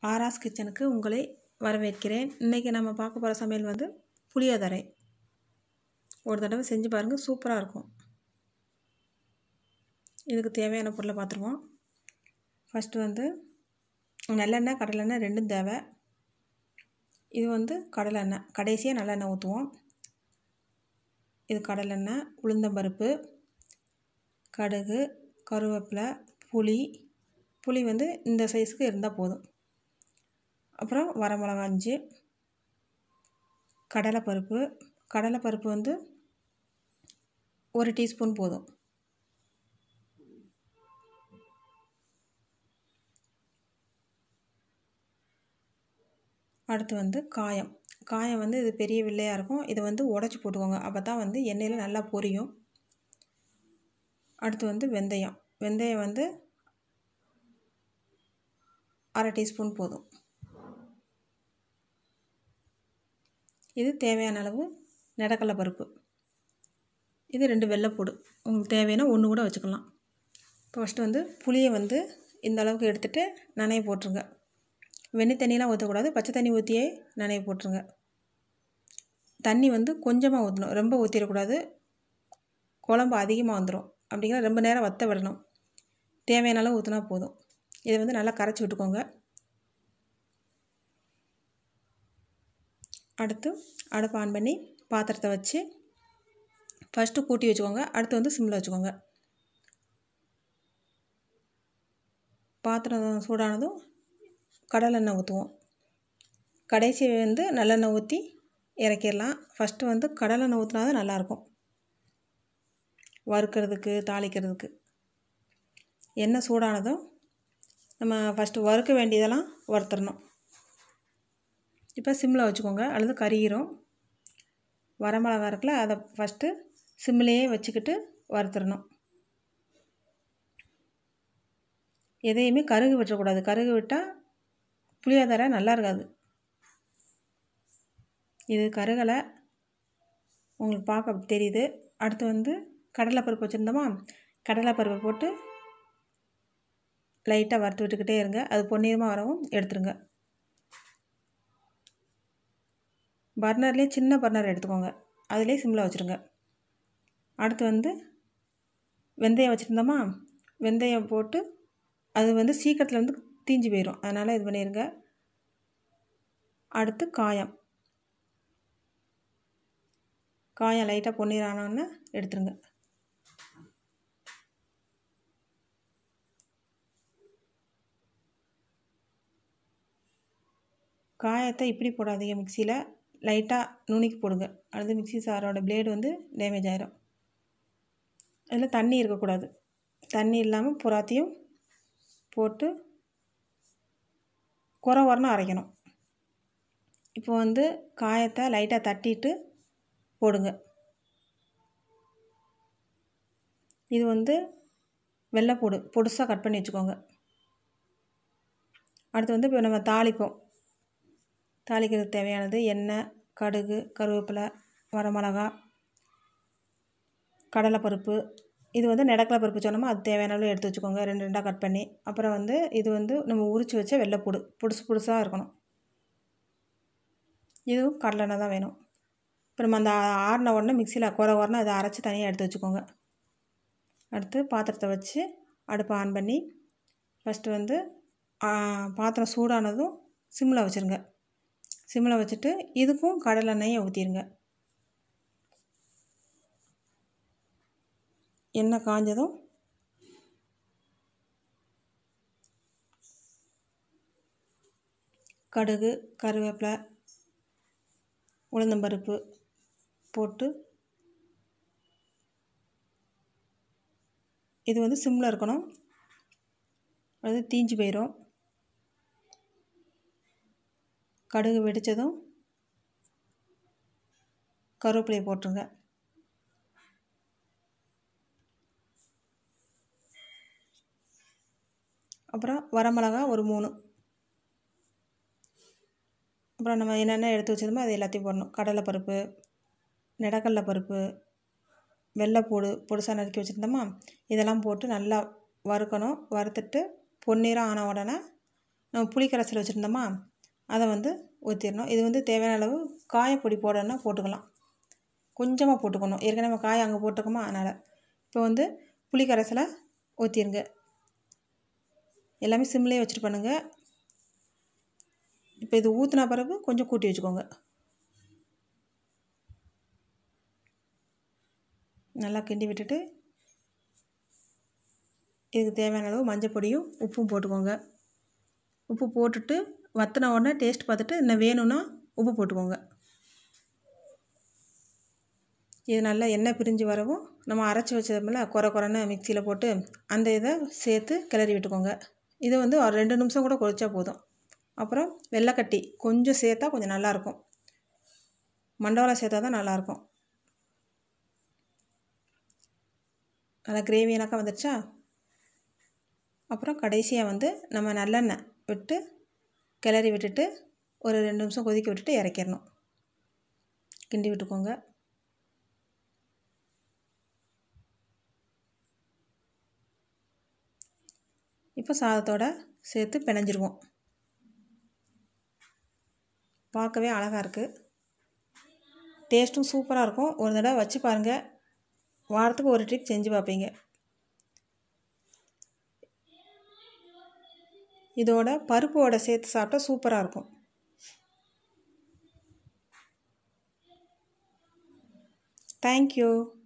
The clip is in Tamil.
ஆராஸ் கிச்சனுக்கு உங்களை வரவேற்கிறேன் இன்றைக்கி நம்ம பார்க்க போகிற சமையல் வந்து புளியோதரை ஒரு தடவை செஞ்சு பாருங்கள் சூப்பராக இருக்கும் இதுக்கு தேவையான பொருளை பார்த்துருவோம் ஃபஸ்ட்டு வந்து நல்லெண்ணெய் கடலெண்ணெய் ரெண்டும் தேவை இது வந்து கடலெண்ணெய் கடைசியாக நல்லெண்ணெய் ஊற்றுவோம் இது கடலெண்ணெய் உளுந்தம்பருப்பு கடுகு கருவேப்பிலை புளி புளி வந்து இந்த சைஸுக்கு இருந்தால் போதும் அப்புறம் வரமிளகா அஞ்சு கடலைப்பருப்பு கடலைப்பருப்பு வந்து ஒரு டீஸ்பூன் போதும் அடுத்து வந்து காயம் காயம் வந்து இது பெரிய வில்லையாக இருக்கும் இதை வந்து உடச்சி போட்டுக்கோங்க அப்போ தான் வந்து எண்ணெயில் நல்லா பொரியும் அடுத்து வந்து வெந்தயம் வெந்தயம் வந்து அரை டீஸ்பூன் போதும் இது தேவையான அளவு நிலக்கடலை பருப்பு இது ரெண்டு வெள்ளைப்பூடு உங்களுக்கு தேவைன்னா ஒன்று கூட வச்சுக்கலாம் இப்போ ஃபஸ்ட்டு வந்து புளியை வந்து இந்த அளவுக்கு எடுத்துகிட்டு நனைய போட்டுருங்க வெண்ணி தண்ணியெலாம் ஊற்றக்கூடாது பச்சை தண்ணி ஊற்றியே நனைய போட்டுருங்க தண்ணி வந்து கொஞ்சமாக ஊற்றணும் ரொம்ப ஊற்றிடக்கூடாது குழம்பு அதிகமாக வந்துடும் அப்படிங்கிற ரொம்ப நேரம் வற்ற விடணும் தேவையான அளவு ஊற்றினா போதும் இதை வந்து நல்லா கரைச்சி விட்டுக்கோங்க அடுத்து அடுப்பு ஆன் பண்ணி பாத்திரத்தை வச்சு ஃபஸ்ட்டு கூட்டி வச்சுக்கோங்க அடுத்து வந்து சிம்மில் வச்சுக்கோங்க பாத்திரம் சூடானதும் கடலெண்ணெய் ஊற்றுவோம் கடைசி வந்து நல்லெண்ணெய் ஊற்றி இறக்கிடலாம் ஃபஸ்ட்டு வந்து கடலெண்ணெய் ஊற்றினா தான் நல்லாயிருக்கும் வறுக்கிறதுக்கு தாளிக்கிறதுக்கு எண்ணெய் சூடானதும் நம்ம ஃபஸ்ட்டு வறுக்க வேண்டியதெல்லாம் வறுத்துடணும் இப்போ சிம்மில் வச்சுக்கோங்க அல்லது கரிகிறோம் வரமிளகா இருக்குல்ல அதை ஃபஸ்ட்டு சிம்மிலேயே வச்சுக்கிட்டு வறுத்துடணும் எதையுமே கருகு விட்டுறக்கூடாது கருகு விட்டால் புளியோதரை நல்லா இருக்காது இது கருகலை உங்களுக்கு பார்க்க அப்படி தெரியுது அடுத்து வந்து கடலைப்பருப்பு வச்சுருந்தோமா கடலைப்பருப்பை போட்டு லைட்டாக வறுத்து விட்டுக்கிட்டே இருங்க அது பொன்னிறமாக வரவும் எடுத்துருங்க பர்னர்லேயே சின்ன பர்னர் எடுத்துக்கோங்க அதிலே சிம்மில் வச்சுருங்க அடுத்து வந்து வெந்தயம் வச்சுருந்தோமா வெந்தயம் போட்டு அது வந்து சீக்கிரத்தில் வந்து தீஞ்சு போயிடும் அதனால் இது பண்ணிடுங்க அடுத்து காயம் காயம் லைட்டாக பொன்னீர் ஆனோன்னு எடுத்துருங்க காயத்தை இப்படி போடாதீங்க மிக்சியில் லைட்டாக நுணுக்கி போடுங்க அல்லது மிக்சி சாரோட பிளேடு வந்து டேமேஜ் ஆயிரும் அதில் தண்ணி இருக்கக்கூடாது தண்ணி இல்லாமல் புறாத்தையும் போட்டு குறை வரணும் அரைக்கணும் இப்போ வந்து காயத்தை லைட்டாக தட்டிட்டு போடுங்க இது வந்து வெள்ளைப்பூடு பொடுசாக கட் பண்ணி வச்சுக்கோங்க அடுத்து வந்து இப்போ நம்ம தாளிப்போம் தாளிக்கிறதுக்கு தேவையானது எண்ணெய் கடுகு கருவேப்பிலை வரமிளகா கடலைப்பருப்பு இது வந்து நிலக்கடலை பருப்பு சொன்னோமோ அது தேவையான அளவு எடுத்து வச்சுக்கோங்க ரெண்டு ரெண்டாக கட் பண்ணி அப்புறம் வந்து இது வந்து நம்ம உரித்து வச்ச வெள்ளைப்பூடு புதுசு புதுசாக இருக்கணும் இதுவும் கடலெண்ணெய் தான் வேணும் இப்போ நம்ம அந்த ஆறின உடனே மிக்சியில் குறை குறைனா அதை அரைச்சி தனியாக எடுத்து வச்சுக்கோங்க அடுத்து பாத்திரத்தை வச்சு அடுப்பை ஆன் பண்ணி ஃபஸ்ட்டு வந்து பாத்திரம் சூடானதும் சிம்மில் வச்சுருங்க சிம்மில் வச்சுட்டு இதுக்கும் கடலெண்ணெயை ஊற்றிடுங்க எண்ணெய் காஞ்சதும் கடுகு கருவேப்பிலை உளுந்தம்பருப்பு போட்டு இது வந்து சிம்மில் இருக்கணும் அது தீஞ்சு போயிடும் கடுகு வெடித்ததும் கருவேப்பிலையை போட்டுருங்க அப்புறம் வரமிளகா ஒரு மூணு அப்புறம் நம்ம என்னென்ன எடுத்து வச்சதுமோ அது எல்லாத்தையும் போடணும் கடலைப்பருப்பு நிலக்கடலை பருப்பு வெள்ளைப்பூடு பொடுசாக நறுக்கி வச்சுருந்தோமா இதெல்லாம் போட்டு நல்லா வறுக்கணும் வறுத்துட்டு பொன்னிறம் ஆன உடனே நம்ம புளி கரைசல் வச்சுருந்தோமா அதை வந்து ஊற்றிடணும் இது வந்து தேவையான அளவு காயப்பொடி போடணும்னா போட்டுக்கலாம் கொஞ்சமாக போட்டுக்கணும் ஏற்கனவே நம்ம காய் அங்கே போட்டுக்கோமா அதனால் இப்போ வந்து புளி கரைசலை ஊற்றிருங்க எல்லாமே சிம்லேயே வச்சுட்டு பண்ணுங்கள் இப்போ இது ஊற்றின பிறகு கொஞ்சம் கூட்டி வச்சுக்கோங்க நல்லா கிண்டி விட்டுட்டு இதுக்கு தேவையான அளவு மஞ்சள் பொடியும் உப்பும் போட்டுக்கோங்க உப்பு போட்டுட்டு வற்றின உடனே டேஸ்ட் பார்த்துட்டு இன்னும் வேணும்னா உப்பு போட்டுக்கோங்க இது நல்லா எண்ணெய் பிரிஞ்சு வரவும் நம்ம அரைச்சி வச்சதுமில்ல குறை குறைன்னு மிக்சியில் போட்டு அந்த இதை சேர்த்து கிளறி விட்டுக்கோங்க இது வந்து ஒரு ரெண்டு நிமிஷம் கூட கொதிச்சா போதும் அப்புறம் வெள்ளைக்கட்டி கொஞ்சம் சேர்த்தா கொஞ்சம் நல்லாயிருக்கும் மண்டவளம் சேர்த்தா தான் நல்லாயிருக்கும் நல்லா கிரேவி எனக்கா வந்துடுச்சா அப்புறம் கடைசியாக வந்து நம்ம நல்லெண்ணெய் விட்டு கிளறி விட்டுட்டு ஒரு ரெண்டு நிமிஷம் கொதிக்க விட்டுட்டு இறக்கிடணும் கிண்டி விட்டுக்கோங்க இப்போ சாதத்தோட சேர்த்து பிணைஞ்சிருவோம் பார்க்கவே அழகாக இருக்குது டேஸ்ட்டும் சூப்பராக இருக்கும் ஒரு தடவை வச்சு பாருங்கள் வாரத்துக்கு ஒரு ட்ரிப் செஞ்சு பார்ப்பீங்க இதோட பருப்போட சேர்த்து சாப்பிட்டா சூப்பராக இருக்கும் தேங்க்யூ